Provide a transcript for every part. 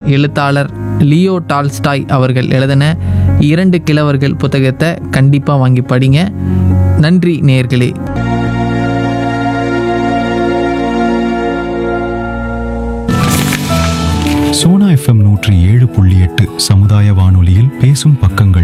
எழுத்தாளர் Leo Tolstoy அவர்கள் எழுதின இரண்டு கிழவர்கள் புத்தகத்தை கண்டிப்பாக வாங்கி படிங்க நன்றி நேயர்களே சோனா எஃப்எம் நூற்றி ஏழு புள்ளி எட்டு சமுதாய வானொலியில் பேசும் பக்கங்கள்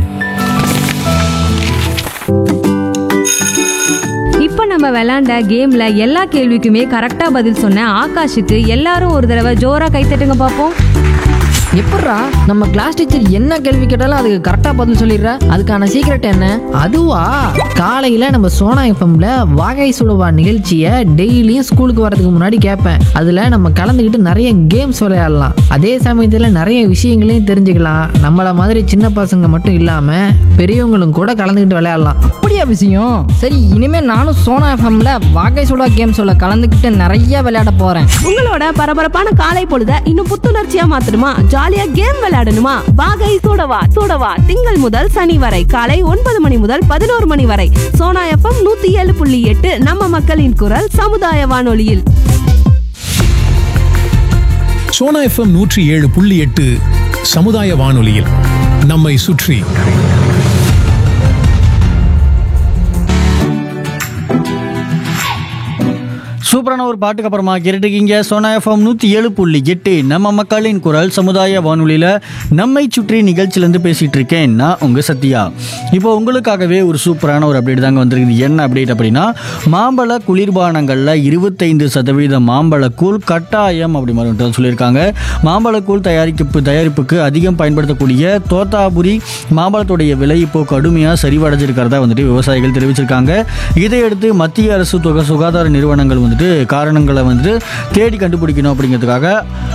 இப்போ நம்ம விளையாண்ட கேம்ல எல்லா கேள்விக்குமே கரெக்டா பதில் சொன்ன ஆகாஷுக்கு எல்லாரும் ஒரு தடவை ஜோரா கைத்தட்டுங்க பார்ப்போம் எப்பட்றா நம்ம கிளாஸ் டீச்சர் என்ன கேள்வி கேட்டாலும் அதுக்கு கரெக்டாக பதில் சொல்லிடுற அதுக்கான சீக்ரெட் என்ன அதுவா காலையில் நம்ம சோனா எஃப்எம்ல வாகை சுடுவா நிகழ்ச்சியை டெய்லியும் ஸ்கூலுக்கு வரதுக்கு முன்னாடி கேட்பேன் அதில் நம்ம கலந்துக்கிட்டு நிறைய கேம்ஸ் விளையாடலாம் அதே சமயத்தில் நிறைய விஷயங்களையும் தெரிஞ்சுக்கலாம் நம்மள மாதிரி சின்ன பசங்க மட்டும் இல்லாமல் பெரியவங்களும் கூட கலந்துக்கிட்டு விளையாடலாம் அப்படியா விஷயம் சரி இனிமே நானும் சோனா எஃப்எம்ல வாகை சுடா கேம் சொல்ல கலந்துக்கிட்டு நிறைய விளையாட போறேன் உங்களோட பரபரப்பான காலை பொழுத இன்னும் புத்துணர்ச்சியா மாத்தணுமா ஜாலியா கேம் விளையாடணுமா வாகை சூடவா சூடவா திங்கள் முதல் சனி வரை காலை ஒன்பது மணி முதல் பதினோரு மணி வரை சோனா எஃப்எம் நூத்தி ஏழு புள்ளி எட்டு நம்ம மக்களின் குரல் சமுதாய வானொலியில் சோனா எஃப்எம் நூற்றி ஏழு புள்ளி எட்டு சமுதாய வானொலியில் நம்மை சுற்றி சூப்பரான ஒரு பாட்டுக்கு அப்புறமா கேட்டுருக்கீங்க சோனா எஃப்எம் நூற்றி ஏழு புள்ளி எட்டு நம்ம மக்களின் குரல் சமுதாய வானொலியில் நம்மை சுற்றி நிகழ்ச்சியிலேருந்து பேசிகிட்டு இருக்கேன் நான் உங்கள் சத்யா இப்போ உங்களுக்காகவே ஒரு சூப்பரான ஒரு அப்டேட் தாங்க வந்திருக்குது என்ன அப்டேட் அப்படின்னா மாம்பழ குளிர்பானங்களில் இருபத்தைந்து சதவீத மாம்பழக்கூழ் கட்டாயம் அப்படி மாதிரி வந்துட்டு சொல்லியிருக்காங்க மாம்பழக்கூழ் தயாரிப்பு தயாரிப்புக்கு அதிகம் பயன்படுத்தக்கூடிய தோத்தாபுரி மாம்பழத்துடைய விலை இப்போ கடுமையாக சரிவடைஞ்சிருக்கிறதா வந்துட்டு விவசாயிகள் தெரிவிச்சிருக்காங்க இதையடுத்து மத்திய அரசு தொகை சுகாதார நிறுவனங்கள் வந்துட்டு காரணங்களை வந்துட்டு தேடி கண்டுபிடிக்கணும் அப்படிங்கிறதுக்காக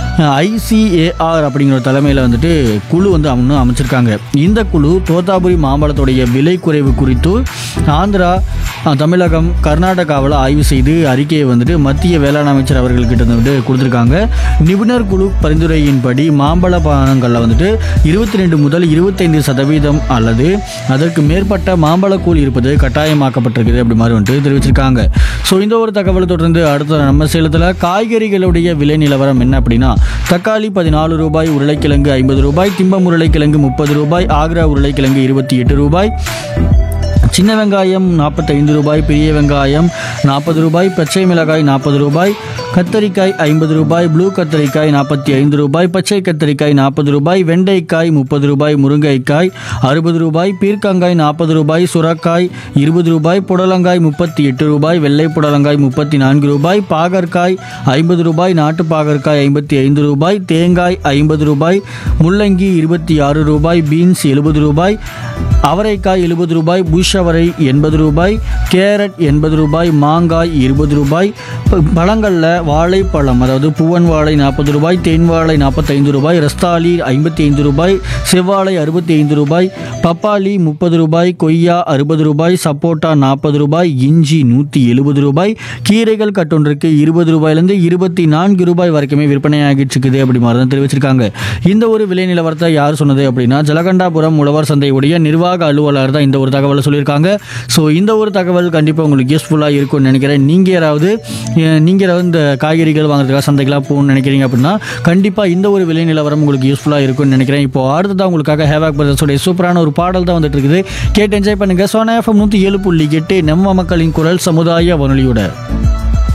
ஐசிஏஆர் அப்படிங்கிற ஒரு தலைமையில் வந்துட்டு குழு வந்து அவங்க அமைச்சிருக்காங்க இந்த குழு தோத்தாபுரி மாம்பழத்துடைய விலை குறைவு குறித்து ஆந்திரா அஹ், தமிழகம் கர்நாடகாவில் ஆய்வு செய்து அறிக்கையை வந்துட்டு மத்திய வேளாண் அமைச்சர் அவர்கள்கிட்ட வந்துட்டு கொடுத்துருக்காங்க நிபுணர் குழு பரிந்துரையின்படி மாம்பழ பானங்களில் வந்துட்டு இருபத்தி ரெண்டு முதல் இருபத்தைந்து சதவீதம் அல்லது அதற்கு மேற்பட்ட மாம்பழக்கூழ் இருப்பது கட்டாயமாக்கப்பட்டிருக்குது அப்படி மாதிரி வந்துட்டு தெரிவிச்சிருக்காங்க ஸோ இந்த ஒரு தகவலை தொடர்ந்து அடுத்த நம்ம சேலத்தில் காய்கறிகளுடைய விலை நிலவரம் என்ன அப்படின்னா தக்காளி பதினாலு ரூபாய் உருளைக்கிழங்கு ஐம்பது ரூபாய் திம்பம் உருளைக்கிழங்கு முப்பது ரூபாய் ஆக்ரா உருளைக்கிழங்கு இருபத்தி எட்டு ரூபாய் சின்ன வெங்காயம் நாற்பத்தைந்து ரூபாய் பெரிய வெங்காயம் நாற்பது ரூபாய் பச்சை மிளகாய் நாற்பது ரூபாய் கத்தரிக்காய் ஐம்பது ரூபாய் ப்ளூ கத்தரிக்காய் நாற்பத்தி ஐந்து ரூபாய் பச்சை கத்தரிக்காய் நாற்பது ரூபாய் வெண்டைக்காய் முப்பது ரூபாய் முருங்கைக்காய் அறுபது ரூபாய் பீர்க்கங்காய் நாற்பது ரூபாய் சுரக்காய் இருபது ரூபாய் புடலங்காய் முப்பத்தி எட்டு ரூபாய் வெள்ளை புடலங்காய் முப்பத்தி நான்கு ரூபாய் பாகற்காய் ஐம்பது ரூபாய் நாட்டு பாகற்காய் ஐம்பத்தி ஐந்து ரூபாய் தேங்காய் ஐம்பது ரூபாய் முள்ளங்கி இருபத்தி ஆறு ரூபாய் பீன்ஸ் எழுபது ரூபாய் அவரைக்காய் எழுபது ரூபாய் புஷ் அவரை எண்பது ரூபாய் கேரட் எண்பது ரூபாய் மாங்காய் இருபது ரூபாய் ப- பழங்கள்ல வாழைப்பழம் அதாவது பூவன் வாழை நாற்பது ரூபாய் தேன் வாழை நாற்பத்தைந்து ரூபாய் ரஸ்தாலி ஐம்பத்தி ஐந்து ரூபாய் செவ்வாழை அறுபத்தி ஐந்து ரூபாய் பப்பாளி முப்பது ரூபாய் கொய்யா அறுபது ரூபாய் சப்போட்டா நாற்பது ரூபாய் இஞ்சி நூற்றி எழுபது ரூபாய் கீரைகள் கட்டொன்றுக்கு இருபது ரூபாயிலேருந்து இருபத்தி நான்கு ரூபாய் வரைக்குமே விற்பனையாகிட்டு இருக்குது அப்படி மாதிரி தான் தெரிவிச்சிருக்காங்க இந்த ஒரு விலை நிலவரத்தை யார் சொன்னது அப்படின்னா ஜலகண்டாபுரம் உழவர் சந்தையுடைய நிர்வாக அலுவலர் தான் இந்த ஒரு தகவலை சொல்லியிருக்காங்க ஸோ இந்த ஒரு தகவல் கண்டிப்பாக உங்களுக்கு யூஸ்ஃபுல்லாக இருக்கும்னு நினைக்கிறேன் நீங்கள் யாராவது அஹ், நீங்கள் யாராவது இந்த காய்கறிகள் வாங்குறதுக்காக சந்தைக்கெல்லாம் போகணும்னு நினைக்கிறீங்க அப்படின்னா கண்டிப்பாக இந்த ஒரு விலை நிலவரம் உங்களுக்கு யூஸ்ஃபுல்லாக இருக்கும்னு நினைக்கிறேன் இப்போ அடுத்ததான் உங்களுக்காக ஹேவாக் பிரதர்ஸோடைய சூப்பரான ஒரு பாடல் தான் வந்துட்டு இருக்குது கேட்டு என்ஜாய் பண்ணுங்க சோனா எஃப்எம் நூற்றி ஏழு புள்ளி எட்டு நம்ம மக்களின் குரல் சமுதாய வானொலியோட